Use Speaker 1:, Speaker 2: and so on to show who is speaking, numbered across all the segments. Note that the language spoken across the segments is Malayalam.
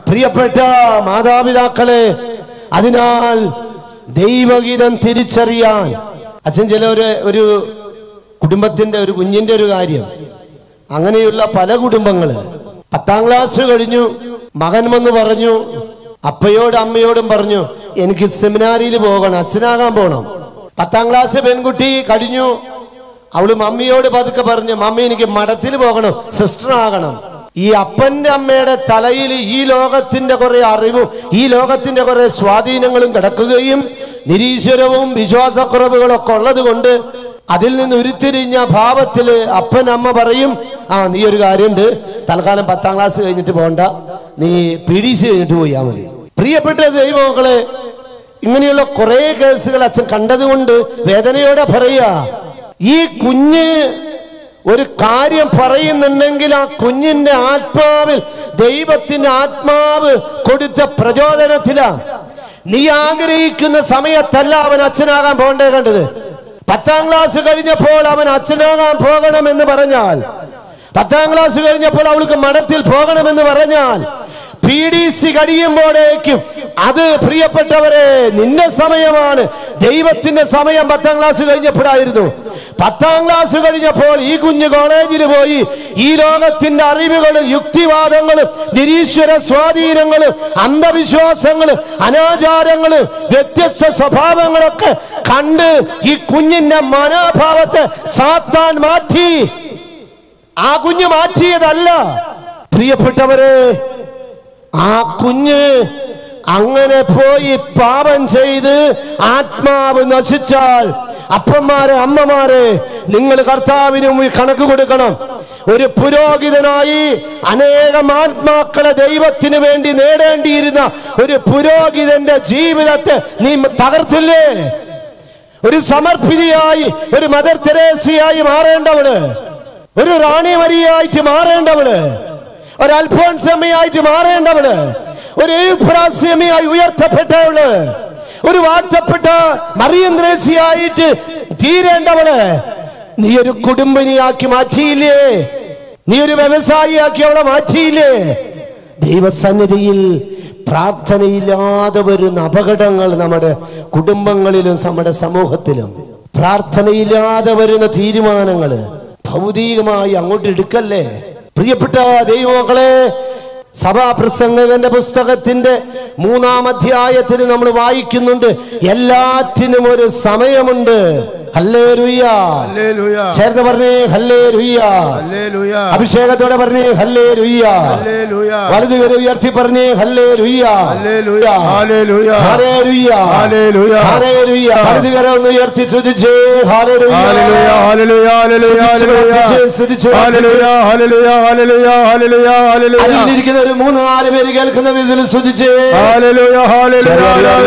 Speaker 1: പ്രിയപ്പെട്ട മാതാപിതാക്കളെ അതിനാൽ ദൈവഗീതം തിരിച്ചറിയാൻ അച്ഛൻ ചില ഒരു ഒരു കുടുംബത്തിന്റെ ഒരു കുഞ്ഞിന്റെ ഒരു കാര്യം അങ്ങനെയുള്ള പല കുടുംബങ്ങള് പത്താം ക്ലാസ് കഴിഞ്ഞു മകൻ വന്ന് പറഞ്ഞു അപ്പയോടും അമ്മയോടും പറഞ്ഞു എനിക്ക് സെമിനാരിയിൽ പോകണം അച്ഛനാകാൻ പോകണം പത്താം ക്ലാസ് പെൺകുട്ടി കഴിഞ്ഞു അവള് മമ്മിയോട് പതുക്കെ പറഞ്ഞു മമ്മി എനിക്ക് മഠത്തിൽ പോകണം സിസ്റ്റർ ആകണം ഈ അപ്പന്റെ അമ്മയുടെ തലയിൽ ഈ ലോകത്തിന്റെ കുറെ അറിവും ഈ ലോകത്തിന്റെ കുറെ സ്വാധീനങ്ങളും കിടക്കുകയും നിരീശ്വരവും വിശ്വാസക്കുറവുകളൊക്കെ ഉള്ളത് കൊണ്ട് അതിൽ നിന്ന് ഉരുത്തിരിഞ്ഞ ഭാവത്തില് അപ്പൻ അമ്മ പറയും ആ നീ ഒരു കാര്യമുണ്ട് തൽക്കാലം പത്താം ക്ലാസ് കഴിഞ്ഞിട്ട് പോണ്ട നീ പി ഡി സി കഴിഞ്ഞിട്ട് പോയാൽ മതി പ്രിയപ്പെട്ട ദൈവമക്കളെ ഇങ്ങനെയുള്ള കുറെ കേസുകൾ അച്ഛൻ കണ്ടതുകൊണ്ട് വേദനയോടെ പറയുക ഈ കുഞ്ഞ് ഒരു കാര്യം പറയുന്നുണ്ടെങ്കിൽ ആ കുഞ്ഞിന്റെ ആത്മാവിൽ ദൈവത്തിന്റെ ആത്മാവ് കൊടുത്ത പ്രചോദനത്തിലാ നീ ആഗ്രഹിക്കുന്ന സമയത്തല്ല അവൻ അച്ഛനാകാൻ പോകണ്ടേ കണ്ടത് പത്താം ക്ലാസ് കഴിഞ്ഞപ്പോൾ അവൻ അച്ഛനാകാൻ പോകണമെന്ന് പറഞ്ഞാൽ പത്താം ക്ലാസ് കഴിഞ്ഞപ്പോൾ അവൾക്ക് മഠത്തിൽ പോകണമെന്ന് പറഞ്ഞാൽ പി ഡി സി കഴിയുമ്പോഴേക്കും അത് പ്രിയപ്പെട്ടവരെ നിന്റെ സമയമാണ് ദൈവത്തിന്റെ സമയം പത്താം ക്ലാസ് കഴിഞ്ഞപ്പോഴായിരുന്നു പത്താം ക്ലാസ് കഴിഞ്ഞപ്പോൾ ഈ കുഞ്ഞ് കോളേജിൽ പോയി ഈ ലോകത്തിന്റെ അറിവുകളും യുക്തിവാദങ്ങളും നിരീശ്വര സ്വാധീനങ്ങളും അന്ധവിശ്വാസങ്ങളും അനാചാരങ്ങളും വ്യത്യസ്ത സ്വഭാവങ്ങളൊക്കെ കണ്ട് ഈ കുഞ്ഞിന്റെ മനോഭാവത്തെ സാത്താൻ മാറ്റി ആ കുഞ്ഞ് മാറ്റിയതല്ല പ്രിയപ്പെട്ടവരെ ആ കുഞ്ഞ് അങ്ങനെ പോയി പാപം ചെയ്ത് ആത്മാവ് നശിച്ചാൽ അപ്പന്മാരെ അമ്മമാരെ നിങ്ങൾ കർത്താവിന് മുന്നിൽ കണക്ക് കൊടുക്കണം ഒരു പുരോഹിതനായി അനേകം ആത്മാക്കളെ ദൈവത്തിന് വേണ്ടി നേടേണ്ടിയിരുന്ന ഒരു പുരോഹിതന്റെ ജീവിതത്തെ നീ തകർത്തില്ലേ ഒരു സമർപ്പിതയായി ഒരു മദർ തെരേസയായി മാറേണ്ടവള് ഒരു റാണി മരിയായിട്ട് മാറേണ്ടവള് ഒരു അൽഫോൻസമ്മയായിട്ട് മാറേണ്ടവള് ഒരു എഴുപ്രാസ്യമയായി ഉയർത്തപ്പെട്ടവള് ഒരു വാഴ്ത്തപ്പെട്ട മറിയന്ത്രേസിയായിട്ട് തീരേണ്ടവള് നീ ഒരു കുടുംബിനിയാക്കി മാറ്റിയില്ലേ നീ ഒരു വ്യവസായിയാക്കി അവളെ മാറ്റിയില്ലേ ദൈവസന്നിധിയിൽ പ്രാർത്ഥനയില്ലാതെ വരുന്ന അപകടങ്ങൾ നമ്മുടെ കുടുംബങ്ങളിലും നമ്മുടെ സമൂഹത്തിലും പ്രാർത്ഥനയില്ലാതെ വരുന്ന തീരുമാനങ്ങള് ഭൗതികമായി അങ്ങോട്ട് എടുക്കല്ലേ പ്രിയപ്പെട്ട ദൈവമക്കളെ സഭാപ്രസംഗകന്റെ പുസ്തകത്തിന്റെ മൂന്നാം അധ്യായത്തിൽ നമ്മൾ വായിക്കുന്നുണ്ട് എല്ലാറ്റിനും ഒരു സമയമുണ്ട് ഹല്ലേ രുയ്യ
Speaker 2: ഹല്ലേലൂയ
Speaker 1: ചേർന്ന് പറഞ്ഞേ ഹല്ലേ രുയ്യ
Speaker 2: ഹല്ലേലൂയ
Speaker 1: അഭിഷേകത്തോടെ പറഞ്ഞേ ഹല്ലേ രുയ്യ
Speaker 2: ഹല്ലേലൂയ
Speaker 1: വലതുകര ഉയർത്തി പറഞ്ഞേ ഹല്ലേ രുയ്യ
Speaker 2: ഹല്ലേലൂയ ഹല്ലേലൂയ
Speaker 1: ഹല്ലേ രുയ്യ
Speaker 2: ഹല്ലേലൂയ
Speaker 1: ഹല്ലേ രുയ്യ വലതുകര ഒന്ന് ഉയർത്തി സ്തുതിച്ചേ ഹല്ലേ
Speaker 2: ഹല്ലേലൂയ ഹല്ലേലൂയ ഹല്ലേലൂയ
Speaker 1: സ്തുതിച്ച്
Speaker 2: ഹല്ലേലൂയ ഹല്ലേലൂയ ഹല്ലേലൂയ ഹല്ലേലൂയ ഹല്ലേലൂയ
Speaker 1: അതിലിരിക്കുന്ന ഒരു മൂന്ന് നാല് പേര് കേൾക്കുന്ന വിധത്തിൽ സ്തുതിച്ചേ
Speaker 2: ഹല്ലേലൂയ ഹല്ലേലൂയ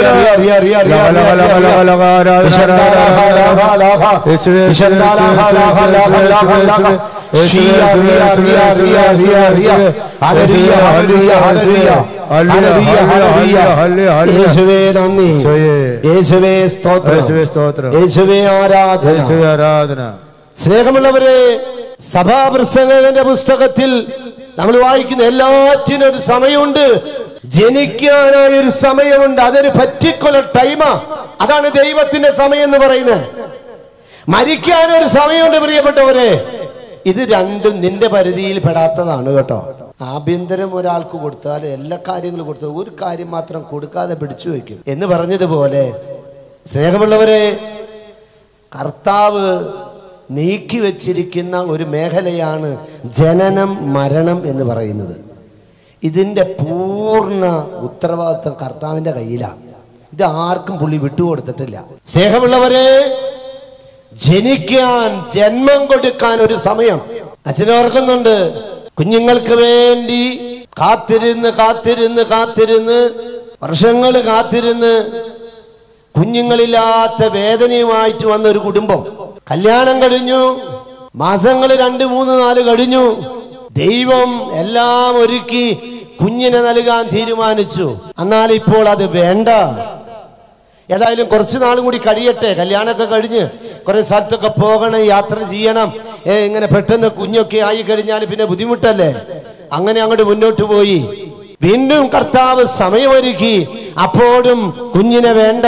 Speaker 1: യേശുവേ നന്ദി
Speaker 2: യേശുവേ.
Speaker 1: യേശുവേ സ്തോത്രം
Speaker 2: യേശുവേ സ്തോത്രം
Speaker 1: യേശുവേ ആരാധന
Speaker 2: യേശുവേ ആരാധന
Speaker 1: സ്നേഹമുള്ളവരെ സഭാപ്രസംഗകന്റെ പുസ്തകത്തിൽ നമ്മൾ വായിക്കുന്ന എല്ലാറ്റിനും ഒരു സമയമുണ്ട് ജനിക്കാനായ ഒരു സമയമുണ്ട് അതൊരു പർട്ടിക്കുലർ ടൈമാ അതാണ് ദൈവത്തിന്റെ സമയം എന്ന് പറയുന്നത് മരിക്കാൻ ഒരു സമയമുണ്ട് പ്രിയപ്പെട്ടവരെ ഇത് രണ്ടും നിന്റെ പരിധിയിൽ പെടാത്തതാണ് കേട്ടോ ആഭ്യന്തരം ഒരാൾക്ക് കൊടുത്താൽ എല്ലാ കാര്യങ്ങളും കൊടുത്താൽ ഒരു കാര്യം മാത്രം കൊടുക്കാതെ പിടിച്ചു വയ്ക്കും എന്ന് പറഞ്ഞതുപോലെ സ്നേഹമുള്ളവരെ കർത്താവ് നീക്കി വച്ചിരിക്കുന്ന ഒരു മേഖലയാണ് ജനനം മരണം എന്ന് പറയുന്നത് ഇതിൻ്റെ പൂർണ്ണ ഉത്തരവാദിത്വം കർത്താവിൻ്റെ കയ്യിലാണ് ഇത് ആർക്കും പുള്ളി വിട്ടുകൊടുത്തിട്ടില്ല സ്നേഹമുള്ളവരെ ജനിക്കാൻ ജന്മം കൊടുക്കാൻ ഒരു സമയം അച്ഛനോർക്കുന്നുണ്ട് കുഞ്ഞുങ്ങൾക്ക് വേണ്ടി കാത്തിരുന്ന് കാത്തിരുന്ന് കാത്തിരുന്ന് വർഷങ്ങൾ കാത്തിരുന്ന് കുഞ്ഞുങ്ങളില്ലാത്ത വേദനയുമായിട്ട് വന്ന ഒരു കുടുംബം കല്യാണം കഴിഞ്ഞു മാസങ്ങൾ രണ്ട് മൂന്ന് നാല് കഴിഞ്ഞു ദൈവം എല്ലാം ഒരുക്കി കുഞ്ഞിനെ നൽകാൻ തീരുമാനിച്ചു എന്നാൽ ഇപ്പോൾ അത് വേണ്ട ഏതായാലും കുറച്ച് നാളും കൂടി കഴിയട്ടെ കല്യാണമൊക്കെ കഴിഞ്ഞ് കുറെ സ്ഥലത്തൊക്കെ പോകണം യാത്ര ചെയ്യണം ഏ, ഇങ്ങനെ പെട്ടെന്ന് കുഞ്ഞൊക്കെ ആയി കഴിഞ്ഞാൽ പിന്നെ ബുദ്ധിമുട്ടല്ലേ അങ്ങനെ അങ്ങോട്ട് മുന്നോട്ട് പോയി വീണ്ടും കർത്താവ് സമയമൊരുക്കി അപ്പോഴും കുഞ്ഞിനെ വേണ്ട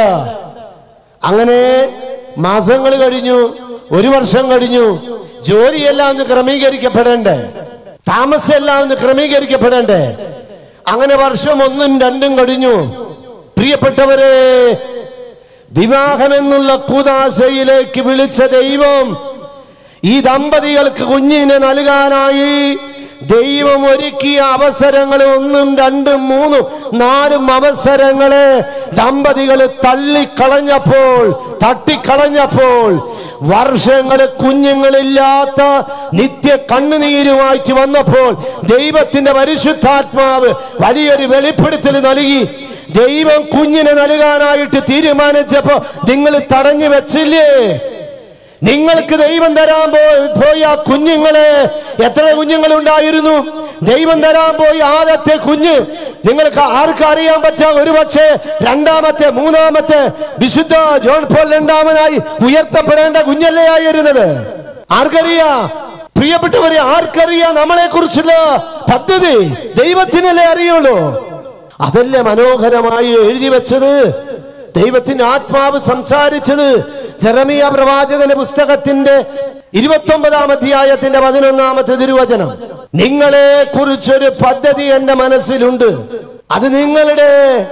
Speaker 1: അങ്ങനെ മാസങ്ങൾ കഴിഞ്ഞു ഒരു വർഷം കഴിഞ്ഞു ജോലിയെല്ലാം ഒന്ന് ക്രമീകരിക്കപ്പെടണ്ടേ താമസം എല്ലാം ഒന്ന് ക്രമീകരിക്കപ്പെടണ്ടേ അങ്ങനെ വർഷം ഒന്നും രണ്ടും കഴിഞ്ഞു പ്രിയപ്പെട്ടവരെ വിവാഹമെന്നുള്ള കുതാശയിലേക്ക് വിളിച്ച ദൈവം ഈ ദമ്പതികൾക്ക് കുഞ്ഞിനെ നൽകാനായി ദൈവം ഒരുക്കിയ അവസരങ്ങൾ ഒന്നും രണ്ടും മൂന്നും നാലും അവസരങ്ങളെ ദമ്പതികൾ തള്ളിക്കളഞ്ഞപ്പോൾ തട്ടിക്കളഞ്ഞപ്പോൾ വർഷങ്ങൾ കുഞ്ഞുങ്ങളില്ലാത്ത നിത്യ കണ്ണുനീരുമായിട്ട് വന്നപ്പോൾ ദൈവത്തിന്റെ പരിശുദ്ധാത്മാവ് വലിയൊരു വെളിപ്പെടുത്തൽ നൽകി ദൈവം കുഞ്ഞിനെ നൽകാനായിട്ട് തീരുമാനിച്ചപ്പോ നിങ്ങൾ തടഞ്ഞു വെച്ചില്ലേ നിങ്ങൾക്ക് ദൈവം തരാൻ പോ- പോയ ആ കുഞ്ഞുങ്ങളെ എത്ര കുഞ്ഞുങ്ങൾ ഉണ്ടായിരുന്നു ദൈവം തരാൻ പോയി ആദ്യത്തെ കുഞ്ഞ് നിങ്ങൾക്ക് ആർക്കും അറിയാൻ പറ്റാം ഒരു പക്ഷേ രണ്ടാമത്തെ മൂന്നാമത്തെ വിശുദ്ധ ജോൺ പോൾ രണ്ടാമനായി ഉയർത്തപ്പെടേണ്ട കുഞ്ഞല്ലേ ആയിരുന്നത് ആർക്കറിയാം പ്രിയപ്പെട്ടവരെ ആർക്കറിയാം നമ്മളെ കുറിച്ചുള്ള പദ്ധതി ദൈവത്തിനല്ലേ അറിയുള്ളൂ അതല്ലേ മനോഹരമായി എഴുതി വെച്ചത് ദൈവത്തിന്റെ ആത്മാവ് സംസാരിച്ചത് ജെറമിയ പ്രവാചകന്റെ പുസ്തകത്തിന്റെ ഇരുപത്തി ഒമ്പതാം അധ്യായത്തിന്റെ പതിനൊന്നാമത്തെ തിരുവചനം നിങ്ങളെ കുറിച്ചൊരു പദ്ധതി എന്റെ മനസ്സിലുണ്ട് അത് നിങ്ങളുടെ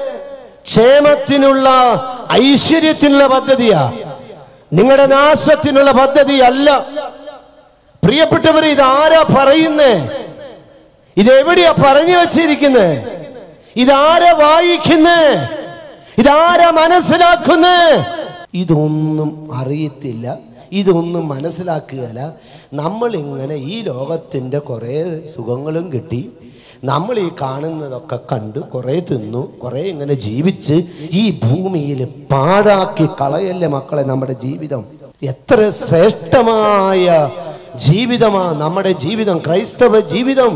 Speaker 1: ക്ഷേമത്തിനുള്ള ഐശ്വര്യത്തിനുള്ള പദ്ധതിയാ നിങ്ങളുടെ നാശത്തിനുള്ള പദ്ധതിയല്ല പ്രിയപ്പെട്ടവർ ഇത് ആരാ പറയുന്നേ ഇതെവിടെയാ പറഞ്ഞു വച്ചിരിക്കുന്നത് ഇതാരാ വായിക്കുന്നേ ഇതാരാ മനസ്സിലാക്കുന്നേ ഇതൊന്നും അറിയത്തില്ല ഇതൊന്നും മനസ്സിലാക്കുകയല്ല നമ്മൾ ഇങ്ങനെ ഈ ലോകത്തിൻ്റെ കുറേ സുഖങ്ങളും കിട്ടി നമ്മൾ ഈ കാണുന്നതൊക്കെ കണ്ട് കുറേ തിന്നു കുറേ ഇങ്ങനെ ജീവിച്ച് ഈ ഭൂമിയിൽ പാഴാക്കി കളയല്ലേ മക്കളെ നമ്മുടെ ജീവിതം എത്ര ശ്രേഷ്ഠമായ ജീവിതമാ നമ്മുടെ ജീവിതം ക്രൈസ്തവ ജീവിതം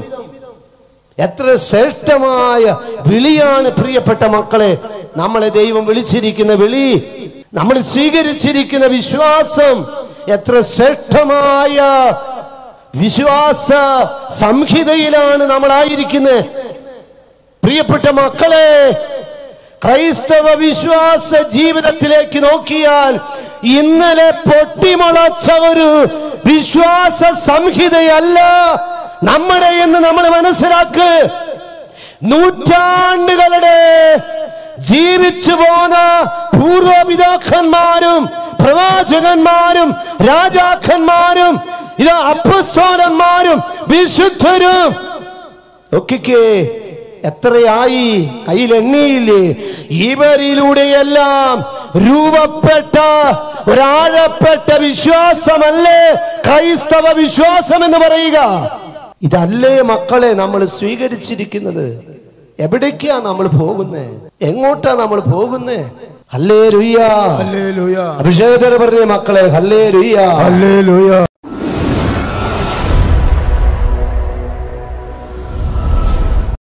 Speaker 1: എത്ര ശ്രേഷ്ഠമായ വിളിയാണ് പ്രിയപ്പെട്ട മക്കളെ നമ്മളെ ദൈവം വിളിച്ചിരിക്കുന്ന വിളി നമ്മൾ സ്വീകരിച്ചിരിക്കുന്ന വിശ്വാസം എത്ര ശ്രേഷ്ഠമായ വിശ്വാസ സംഹിതയിലാണ് നമ്മളായിരിക്കുന്നത് പ്രിയപ്പെട്ട മക്കളെ ക്രൈസ്തവ വിശ്വാസ ജീവിതത്തിലേക്ക് നോക്കിയാൽ ഇന്നലെ പൊട്ടിമുളച്ച ഒരു വിശ്വാസ സംഹിതയല്ല നമ്മുടെ എന്ന് നമ്മൾ മനസ്സിലാക്ക് നൂറ്റാണ്ടുകളുടെ ജീവിച്ചു പോന്ന പൂർവപിതാക്കന്മാരും പ്രവാചകന്മാരും രാജാക്കന്മാരും ഇത് അപ്പസ്തോലന്മാരും വിശുദ്ധരും നോക്കിക്കേ എത്രയായി കയ്യിൽ എണ്ണിയില്ലേ ഇവരിലൂടെയെല്ലാം രൂപപ്പെട്ട ഒരാഴപ്പെട്ട വിശ്വാസമല്ലേ ക്രൈസ്തവ വിശ്വാസം എന്ന് പറയുക ഇതല്ലേ മക്കളെ നമ്മൾ സ്വീകരിച്ചിരിക്കുന്നത് എവിടേക്കാ നമ്മൾ പോകുന്നത് എങ്ങോട്ടാ നമ്മൾ പോകുന്നത് ഹല്ലേ രുയ്യ
Speaker 2: ഹല്ലേലൂയ
Speaker 1: അഭിഷേകത്തിന് പറഞ്ഞ മക്കളെ ഹല്ലേ രുയ്യ
Speaker 2: ഹല്ലേലൂയ